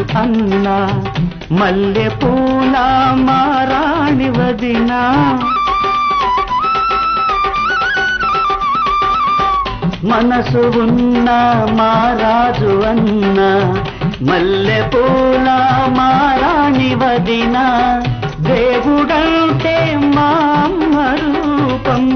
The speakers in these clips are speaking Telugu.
అన్న మల్లె పూల మారాణి వదినా మనసు ఉన్న మారాజు అన్న మల్లె పూల మారాణి వదిన దేవుడంటే మా అమ్మ రూపం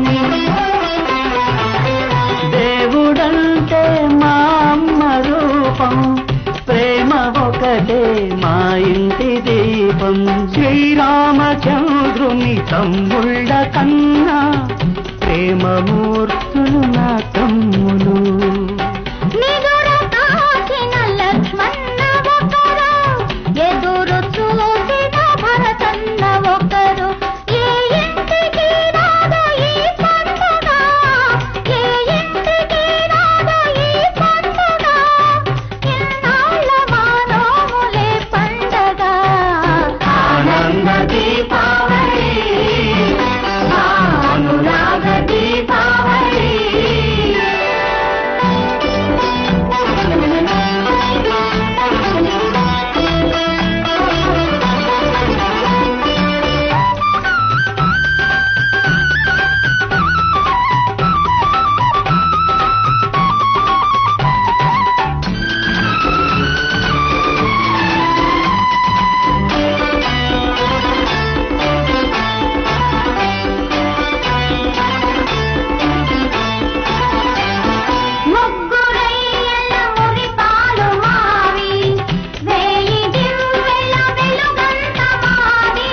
దేవుడంటే మా అమ్మ రూపం ప్రేమ ఒకటే మా ఇంటి దీపం శ్రీరామచంద్రుని తమ్ముళ్ళ కన్నా ప్రేమమూర్తులు నా తమ్ములు నిదుర కాచిన లక్ష్మణ ఒకరు ఎదురు చూసిన భరతన్న ఒకరు ఏ ఇంటికి రాదో ఈ పండుగ ఏ ఇంటికి రాదో ఈ పండుగ ఇన్నాళ్ళ మానవులే పండగ ఆనంద దీపావళి అనురాగ దీపావళి ముగ్గురయ్యల మురిపాలు మావి వేయి దివ్వెల వెలుగంత మాది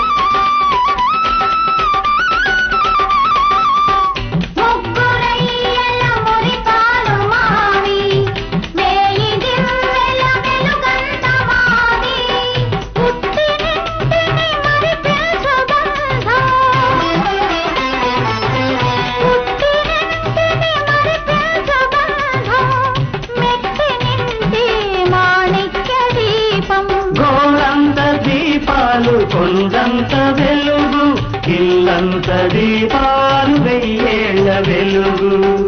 ముగ్గురయ్యల మురిపాలు మావి వేయి దివ్వెల వెలుగంత మాది పుట్టినింటిని మరిపించు బంధం పుట్టినింటిని మరిపించు బంధం మెట్టినింటి మాణిక్య దీపం గోరంత దీపాలు కొండంత వెలుగు ఇల్లంత దీపాలు వెయ్యేళ్ళ వెలుగు